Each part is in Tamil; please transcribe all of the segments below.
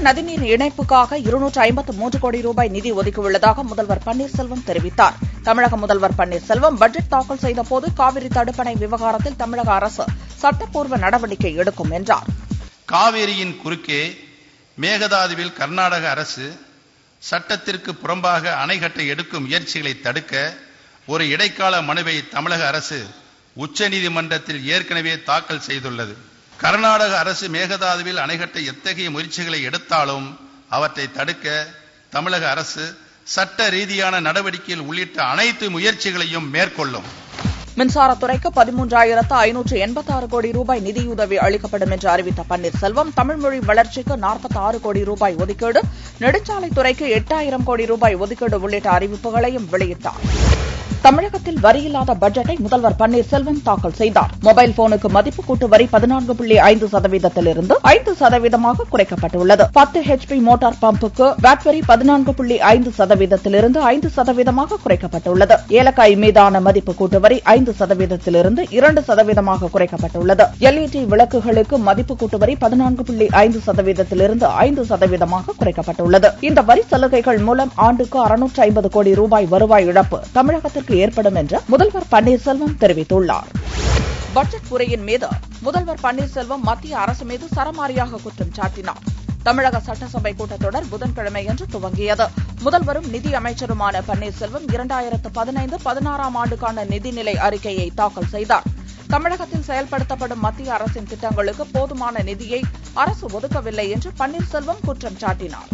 நதிநீர் இணைப்புக்காக இருநூற்று ஐம்பத்து மூன்று கோடி ரூபாய் நிதி ஒதுக்கியுள்ளதாக முதல்வர் பன்னீர்செல்வம் தெரிவித்தார் தமிழக முதல்வர் பன்னீர்செல்வம் பட்ஜெட் தாக்கல் செய்தபோது காவிரி தடுப்பணை விவகாரத்தில் தமிழக அரசு சட்டப்பூர்வ நடவடிக்கை எடுக்கும் என்றார் காவேரியின் குறுக்கே மேகதாதுவில் கர்நாடக அரசு சட்டத்திற்கு புறம்பாக அணை கட்ட எடுக்கும் முயற்சிகளை தடுக்க ஒரு இடைக்கால மனுவை தமிழக அரசு உச்சநீதிமன்றத்தில் ஏற்கனவே தாக்கல் செய்துள்ளது கர்நாடக அரசு மேகதாதுவில் அணை கட்ட எத்தகைய முயற்சிகளை எடுத்தாலும் அவற்றை தடுக்க தமிழக அரசு சட்ட ரீதியான நடவடிக்கைகள் உள்ளிட்ட அனைத்து முயற்சிகளையும் மேற்கொள்ளும் மின்சாரத்துறைக்கு பதிமூன்றாயிரத்து ஐநூற்று எண்பத்தாறு கோடி ரூபாய் நிதியுதவி அளிக்கப்படும் என்று அறிவித்த பன்னீர்செல்வம் தமிழ்மொழி வளர்ச்சிக்கு நாற்பத்தாறு கோடி ரூபாய் ஒதுக்கீடு நெடுஞ்சாலைத்துறைக்கு எட்டாயிரம் கோடி ரூபாய் ஒதுக்கீடு உள்ளிட்ட அறிவிப்புகளையும் வெளியிட்டார் தமிழகத்தில் வரியில்லாத பட்ஜெட்டை முதல்வர் பன்னீர்செல்வம் தாக்கல் செய்தார் மொபைல் போனுக்கு மதிப்பு கூட்டு வரி பதினான்கு புள்ளி ஐந்து சதவீதத்திலிருந்து ஐந்து சதவீதமாக குறைக்கப்பட்டுள்ளது பத்து ஹெச்பி மோட்டார் பம்புக்கு வாட் வரி பதினான்கு புள்ளி ஐந்து சதவீதத்திலிருந்து ஐந்து சதவீதமாக குறைக்கப்பட்டுள்ளது ஏலக்காய் மீதான மதிப்பு கூட்டு வரி ஐந்து சதவீதத்திலிருந்து இரண்டு சதவீதமாக குறைக்கப்பட்டுள்ளது எல்இடி விளக்குகளுக்கு மதிப்பு கூட்டு வரி பதினான்கு புள்ளி ஐந்து சதவீதத்திலிருந்து ஐந்து சதவீதமாக குறைக்கப்பட்டுள்ளது இந்த வரி சலுகைகள் மூலம் ஆண்டுக்கு அறுநூற்று ஐம்பது கோடி ரூபாய் வருவாய் இழப்பு தமிழகத்திற்கு ஏற்படும் என்று முதல்வர் பன்னீர்செல்வம் தெரிவித்துள்ளார் பட்ஜெட் உரையின் மீது முதல்வர் பன்னீர்செல்வம் மத்திய அரசு மீது சரமாரியாக குற்றம் சாட்டினார் தமிழக சட்டசபை கூட்டத்தொடர் புதன்கிழமையன்று துவங்கியது முதல்வரும் நிதி அமைச்சருமான பன்னீர்செல்வம் இரண்டாயிரத்து பதினைந்து பதினாறாம் ஆண்டுக்கான நிதிநிலை அறிக்கையை தாக்கல் செய்தார் தமிழகத்தில் செயல்படுத்தப்படும் மத்திய அரசின் திட்டங்களுக்கு போதுமான நிதியை அரசு ஒதுக்கவில்லை என்று பன்னீர்செல்வம் குற்றம் சாட்டினார்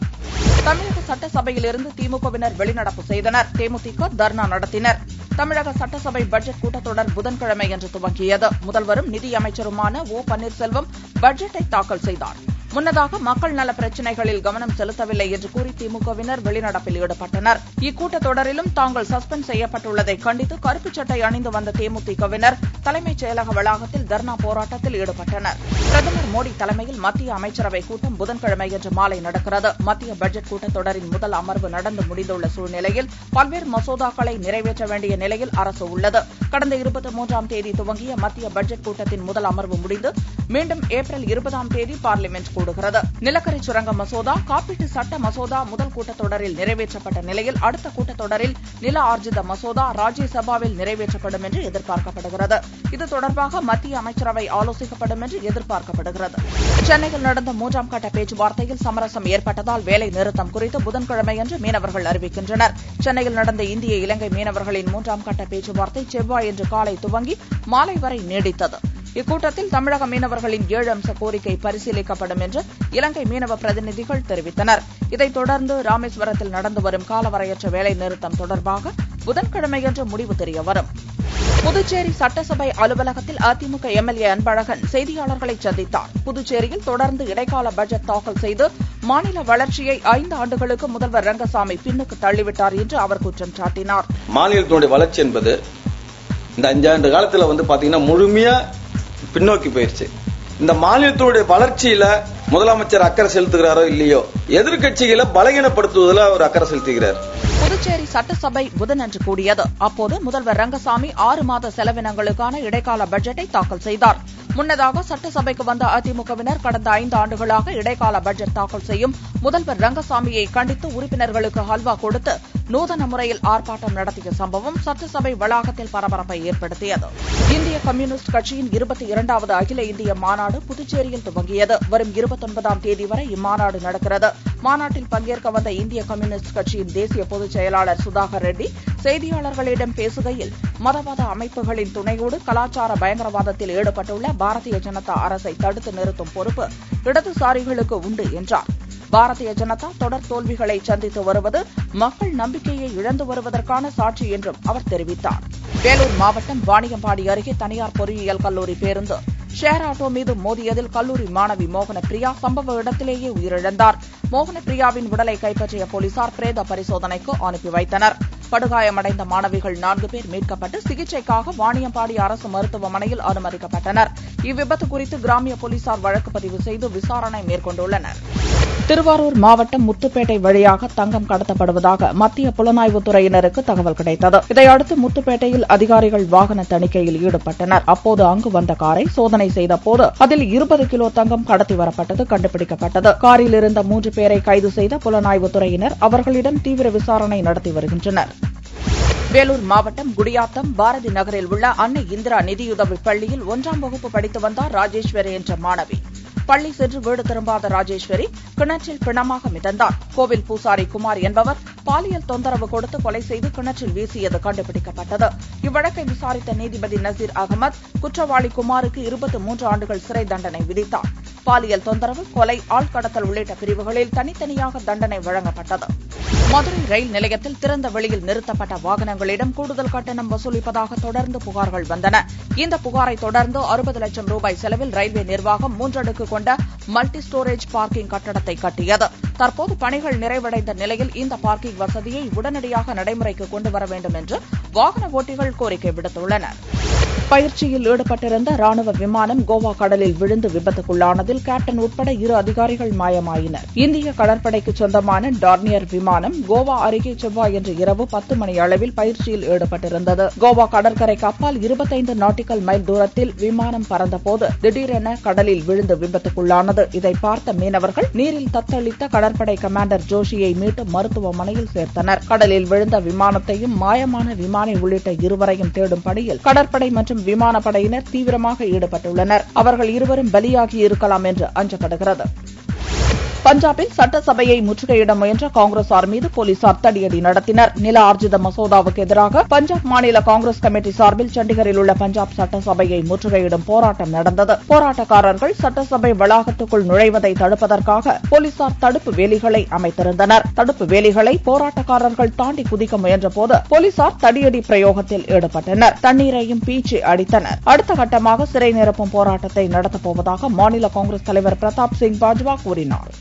தமிழக சட்டசபையிலிருந்து திமுகவினர் வெளிநடப்பு செய்தனர் தேமுதிக தர்ணா நடத்தினர் தமிழக சட்டசபை பட்ஜெட் கூட்டத்தொடர் புதன்கிழமையன்று துவங்கியது முதல்வரும் நிதியமைச்சருமான ஓ பன்னீர்செல்வம் பட்ஜெட்டை தாக்கல் செய்தார் முன்னதாக மக்கள் நல பிரச்சினைகளில் கவனம் செலுத்தவில்லை என்று கூறி திமுகவினர் வெளிநடப்பில் ஈடுபட்டனர் இக்கூட்டத்தொடரிலும் தாங்கள் சஸ்பெண்ட் செய்யப்பட்டுள்ளதை கண்டித்து கருப்புச் சட்டை அணிந்து வந்த தேமுதிகவினர் தலைமைச் செயலக வளாகத்தில் தர்ணா போராட்டத்தில் ஈடுபட்டனர் பிரதமர் மோடி தலைமையில் மத்திய அமைச்சரவை கூட்டம் புதன்கிழமையன்று மாலை நடக்கிறது மத்திய பட்ஜெட் கூட்டத்தொடரின் முதல் அமர்வு நடந்து முடிந்துள்ள சூழ்நிலையில் பல்வேறு மசோதாக்களை நிறைவேற்ற வேண்டிய நிலையில் அரசு உள்ளது கடந்த இருபத்தி மூன்றாம் தேதி துவங்கிய மத்திய பட்ஜெட் கூட்டத்தின் முதல் அமர்வு முடிந்து மீண்டும் ஏப்ரல் இருபதாம் தேதி பார்லிமெண்ட் கூடுகிறது நிலக்கரி சுரங்க மசோதா காப்பீட்டு சட்ட மசோதா முதல் கூட்டத்தொடரில் நிறைவேற்றப்பட்ட நிலையில் அடுத்த கூட்டத்தொடரில் நில ஆர்ஜித மசோதா ராஜ்யசபாவில் நிறைவேற்றப்படும் என்று எதிர்பார்க்கப்படுகிறது இது தொடர்பாக மத்திய அமைச்சரவை ஆலோசிக்கப்படும் என்று எதிர்பார்க்கப்படுகிறது சென்னையில் நடந்த மூன்றாம் கட்ட பேச்சுவார்த்தையில் சமரசம் ஏற்பட்டதால் வேலை நிறுத்தம் குறித்து புதன்கிழமையன்று மீனவர்கள் அறிவிக்கின்றனர் சென்னையில் நடந்த இந்திய இலங்கை மீனவர்களின் மூன்றாம் கட்ட பேச்சுவார்த்தை செவ்வாயன்று காலை துவங்கி மாலை வரை நீடித்தது இக்கூட்டத்தில் தமிழக மீனவர்களின் ஏழு அம்ச கோரிக்கை பரிசீலிக்கப்படும் என்று இலங்கை மீனவ பிரதிநிதிகள் தெரிவித்தனர் இதைத் தொடர்ந்து ராமேஸ்வரத்தில் நடந்து வரும் காலவரையற்ற வேலை நிறுத்தம் தொடர்பாக புதன்கிழமையன்று முடிவு தெரியவரும் புதுச்சேரி சட்டசபை அலுவலகத்தில் அதிமுக எம்எல்ஏ அன்பழகன் செய்தியாளர்களை சந்தித்தார் புதுச்சேரியில் தொடர்ந்து இடைக்கால பட்ஜெட் தாக்கல் செய்து மாநில வளர்ச்சியை ஐந்து ஆண்டுகளுக்கு முதல்வர் ரங்கசாமி பின்னுக்கு தள்ளிவிட்டார் என்று அவர் குற்றம் சாட்டினார் மாநிலத்தினுடைய வளர்ச்சி என்பது இந்த அஞ்சாண்டு காலத்துல வந்து பாத்தீங்கன்னா முழுமையா பின்னோக்கி போயிருச்சு இந்த மாநிலத்தினுடைய வளர்ச்சியில முதலமைச்சர் அக்கறை செலுத்துகிறாரோ இல்லையோ எதிர்க்கட்சிகளை பலகீனப்படுத்துவதில் அவர் அக்கறை செலுத்துகிறார் புதுச்சேரி சட்டசபை புதனன்று கூடியது அப்போது முதல்வர் ரங்கசாமி ஆறு மாத செலவினங்களுக்கான இடைக்கால பட்ஜெட்டை தாக்கல் செய்தார் முன்னதாக சட்டசபைக்கு வந்த அதிமுகவினர் கடந்த ஐந்து ஆண்டுகளாக இடைக்கால பட்ஜெட் தாக்கல் செய்யும் முதல்வர் ரங்கசாமியை கண்டித்து உறுப்பினர்களுக்கு ஹல்வா கொடுத்து நூதன முறையில் ஆர்ப்பாட்டம் நடத்திய சம்பவம் சட்டசபை வளாகத்தில் பரபரப்பை ஏற்படுத்தியது இந்திய கம்யூனிஸ்ட் கட்சியின் இருபத்தி இரண்டாவது அகில இந்திய மாநாடு புதுச்சேரியில் துவங்கியது வரும் இருபத்தொன்பதாம் தேதி வரை இம்மாநாடு நடக்கிறது மாநாட்டில் பங்கேற்க வந்த இந்திய கம்யூனிஸ்ட் கட்சியின் தேசிய பொதுச் செயலாளர் சுதாகர் ரெட்டி செய்தியாளர்களிடம் பேசுகையில் மதவாத அமைப்புகளின் துணையோடு கலாச்சார பயங்கரவாதத்தில் ஈடுபட்டுள்ள பாரதிய ஜனதா அரசை தடுத்து நிறுத்தும் பொறுப்பு இடதுசாரிகளுக்கு உண்டு என்றார் பாரதிய ஜனதா தொடர் தோல்விகளை சந்தித்து வருவது மக்கள் நம்பிக்கையை இழந்து வருவதற்கான சாட்சி என்றும் அவர் தெரிவித்தார் வேலூர் மாவட்டம் வாணியம்பாடி அருகே தனியார் பொறியியல் கல்லூரி பேருந்து ஷேர் ஆட்டோ மீது மோதியதில் கல்லூரி மாணவி மோகன பிரியா சம்பவ இடத்திலேயே உயிரிழந்தார் மோகன பிரியாவின் உடலை கைப்பற்றிய போலீசார் பிரேத பரிசோதனைக்கு அனுப்பி வைத்தனர் படுகாயமடைந்த மாணவிகள் நான்கு பேர் மீட்கப்பட்டு சிகிச்சைக்காக வாணியம்பாடி அரசு மருத்துவமனையில் அனுமதிக்கப்பட்டனர் இவ்விபத்து குறித்து கிராமிய போலீசார் வழக்கு பதிவு செய்து விசாரணை மேற்கொண்டுள்ளனர் திருவாரூர் மாவட்டம் முத்துப்பேட்டை வழியாக தங்கம் கடத்தப்படுவதாக மத்திய புலனாய்வுத் துறையினருக்கு தகவல் கிடைத்தது இதையடுத்து முத்துப்பேட்டையில் அதிகாரிகள் வாகன தணிக்கையில் ஈடுபட்டனர் அப்போது அங்கு வந்த காரை சோதனை செய்தபோது அதில் இருபது கிலோ தங்கம் கடத்தி வரப்பட்டது கண்டுபிடிக்கப்பட்டது காரில் இருந்த மூன்று பேரை கைது செய்த புலனாய்வுத் துறையினர் அவர்களிடம் தீவிர விசாரணை நடத்தி வருகின்றனர் வேலூர் மாவட்டம் குடியாத்தம் பாரதி நகரில் உள்ள அன்னை இந்திரா நிதியுதவி பள்ளியில் ஒன்றாம் வகுப்பு படித்து வந்தார் ராஜேஸ்வரி என்ற மாணவி பள்ளி சென்று வீடு திரும்பாத ராஜேஸ்வரி கிணற்றில் பிணமாக மிதந்தார் கோவில் பூசாரி குமார் என்பவர் பாலியல் தொந்தரவு கொடுத்து கொலை செய்து கிணற்றில் வீசியது கண்டுபிடிக்கப்பட்டது இவ்வழக்கை விசாரித்த நீதிபதி நசீர் அகமது குற்றவாளி குமாருக்கு இருபத்தி மூன்று ஆண்டுகள் சிறை தண்டனை விதித்தார் பாலியல் தொந்தரவு கொலை ஆள்கடத்தல் உள்ளிட்ட பிரிவுகளில் தனித்தனியாக தண்டனை வழங்கப்பட்டது மதுரை ரயில் நிலையத்தில் திறந்த வெளியில் நிறுத்தப்பட்ட வாகனங்களிடம் கூடுதல் கட்டணம் வசூலிப்பதாக தொடர்ந்து புகார்கள் வந்தன இந்த புகாரை தொடர்ந்து அறுபது லட்சம் ரூபாய் செலவில் ரயில்வே நிர்வாகம் மூன்றடுக்கு கொண்ட மல்டி ஸ்டோரேஜ் பார்க்கிங் கட்டடத்தை கட்டியது தற்போது பணிகள் நிறைவடைந்த நிலையில் இந்த பார்க்கிங் வசதியை உடனடியாக நடைமுறைக்கு கொண்டு வர வேண்டும் என்று வாகன ஓட்டிகள் கோரிக்கை விடுத்துள்ளனர் பயிற்சியில் ஈடுபட்டிருந்த ராணுவ விமானம் கோவா கடலில் விழுந்து விபத்துக்குள்ளானதில் கேப்டன் உட்பட இரு அதிகாரிகள் மாயமாயினர் இந்திய கடற்படைக்கு சொந்தமான டார்னியர் விமானம் கோவா அருகே செவ்வாயன்று இரவு பத்து மணி அளவில் பயிற்சியில் ஈடுபட்டிருந்தது கோவா கடற்கரைக்கு அப்பால் இருபத்தைந்து நாட்டிக்கல் மைல் தூரத்தில் விமானம் பறந்தபோது திடீரென கடலில் விழுந்து விபத்துக்குள்ளானது இதை பார்த்த மீனவர்கள் நீரில் தத்தளித்த கடற்படை கமாண்டர் ஜோஷியை மீட்டு மருத்துவமனையில் சேர்த்தனர் கடலில் விழுந்த விமானத்தையும் மாயமான விமானி உள்ளிட்ட இருவரையும் தேடும் பணியில் கடற்படை மற்றும் விமானப்படையினர் தீவிரமாக ஈடுபட்டுள்ளனர் அவர்கள் இருவரும் பலியாகி இருக்கலாம் என்று அஞ்சப்படுகிறது பஞ்சாபில் சட்டசபையை முற்றுகையிட முயன்ற காங்கிரசார் மீது போலீசார் தடியடி நடத்தினர் நில ஆர்ஜித மசோதாவுக்கு எதிராக பஞ்சாப் மாநில காங்கிரஸ் கமிட்டி சார்பில் சண்டிகரில் உள்ள பஞ்சாப் சட்டசபையை முற்றுகையிடும் போராட்டம் நடந்தது போராட்டக்காரர்கள் சட்டசபை வளாகத்துக்குள் நுழைவதை தடுப்பதற்காக போலீசார் தடுப்பு வேலிகளை அமைத்திருந்தனர் தடுப்பு வேலிகளை போராட்டக்காரர்கள் தாண்டி குதிக்க முயன்றபோது போலீசார் தடியடி பிரயோகத்தில் ஈடுபட்டனர் தண்ணீரையும் பீச்சி அடித்தனர் அடுத்த கட்டமாக சிறை நிரப்பும் போராட்டத்தை நடத்தப்போவதாக மாநில காங்கிரஸ் தலைவர் பிரதாப் சிங் பாஜ்வா கூறினார்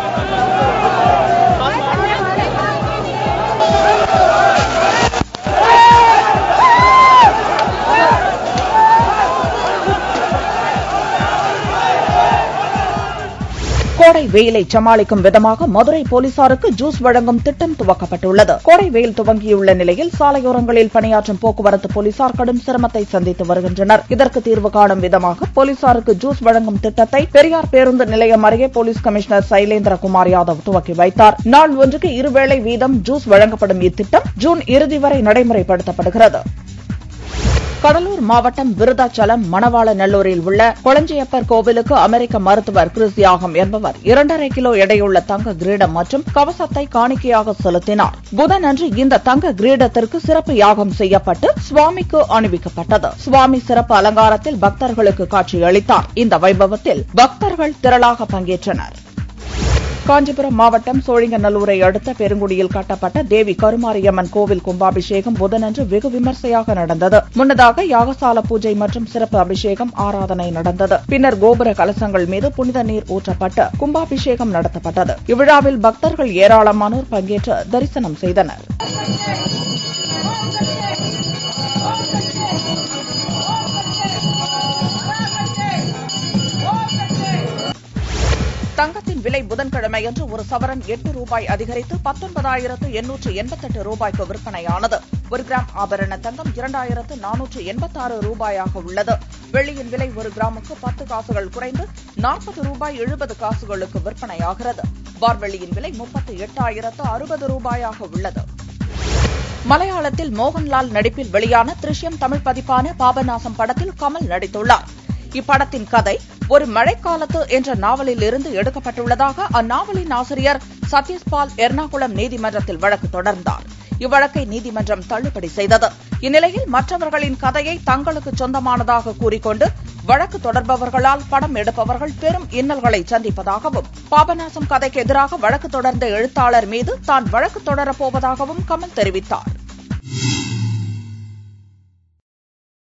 கோடை வெயிலை சமாளிக்கும் விதமாக மதுரை போலீசாருக்கு ஜூஸ் வழங்கும் திட்டம் துவக்கப்பட்டுள்ளது கோடை வெயில் துவங்கியுள்ள நிலையில் சாலையோரங்களில் பணியாற்றும் போக்குவரத்து போலீசார் கடும் சிரமத்தை சந்தித்து வருகின்றனர் இதற்கு தீர்வு காணும் விதமாக போலீசாருக்கு ஜூஸ் வழங்கும் திட்டத்தை பெரியார் பேருந்து நிலையம் அருகே போலீஸ் கமிஷனர் சைலேந்திரகுமார் யாதவ் துவக்கி வைத்தார் நாள் ஒன்றுக்கு இருவேளை வீதம் ஜூஸ் வழங்கப்படும் இத்திட்டம் ஜூன் இறுதி வரை நடைமுறைப்படுத்தப்படுகிறது கடலூர் மாவட்டம் விருதாச்சலம் மணவாளநல்லூரில் உள்ள கொளஞ்சியப்பர் கோவிலுக்கு அமெரிக்க மருத்துவர் கிறிஸ் யாகம் என்பவர் இரண்டரை கிலோ எடையுள்ள தங்க கிரீடம் மற்றும் கவசத்தை காணிக்கையாக செலுத்தினார் புதனன்று இந்த தங்க கிரீடத்திற்கு சிறப்பு யாகம் செய்யப்பட்டு சுவாமிக்கு அணிவிக்கப்பட்டது சுவாமி சிறப்பு அலங்காரத்தில் பக்தர்களுக்கு காட்சியளித்தார் இந்த வைபவத்தில் பக்தர்கள் திரளாக பங்கேற்றனர் காஞ்சிபுரம் மாவட்டம் சோழிங்கநல்லூரை அடுத்த பெருங்குடியில் கட்டப்பட்ட தேவி கருமாரியம்மன் கோவில் கும்பாபிஷேகம் புதனன்று வெகு விமர்சையாக நடந்தது முன்னதாக யாகசால பூஜை மற்றும் சிறப்பு அபிஷேகம் ஆராதனை நடந்தது பின்னர் கோபுர கலசங்கள் மீது புனித நீர் ஊற்றப்பட்டு கும்பாபிஷேகம் நடத்தப்பட்டது இவ்விழாவில் பக்தர்கள் ஏராளமானோர் பங்கேற்று தரிசனம் செய்தனர் தங்கத்தின் விலை புதன்கிழமையன்று ஒரு சவரன் எட்டு ரூபாய் அதிகரித்து பத்தொன்பதாயிரத்து எண்ணூற்று எண்பத்தெட்டு ரூபாய்க்கு விற்பனையானது ஒரு கிராம் ஆபரண தங்கம் இரண்டாயிரத்து நானூற்று எண்பத்தாறு ரூபாயாக உள்ளது வெள்ளியின் விலை ஒரு கிராமுக்கு பத்து காசுகள் குறைந்து நாற்பது ரூபாய் எழுபது காசுகளுக்கு விற்பனையாகிறது பார்வெள்ளியின் விலை முப்பத்து எட்டாயிரத்து அறுபது ரூபாயாக உள்ளது மலையாளத்தில் மோகன்லால் நடிப்பில் வெளியான திருஷ்யம் தமிழ் பதிப்பான பாபநாசம் படத்தில் கமல் நடித்துள்ளார் இப்படத்தின் கதை ஒரு மழைக்காலத்து என்ற நாவலில் இருந்து எடுக்கப்பட்டுள்ளதாக அந்நாவலின் ஆசிரியர் சத்யஸ்பால் எர்ணாகுளம் நீதிமன்றத்தில் வழக்கு தொடர்ந்தார் இவ்வழக்கை நீதிமன்றம் தள்ளுபடி செய்தது இந்நிலையில் மற்றவர்களின் கதையை தங்களுக்கு சொந்தமானதாக கூறிக்கொண்டு வழக்கு தொடர்பவர்களால் படம் எடுப்பவர்கள் பெரும் இன்னல்களை சந்திப்பதாகவும் பாபநாசம் கதைக்கு எதிராக வழக்கு தொடர்ந்த எழுத்தாளர் மீது தான் வழக்கு தொடரப்போவதாகவும் கமல் தெரிவித்தார்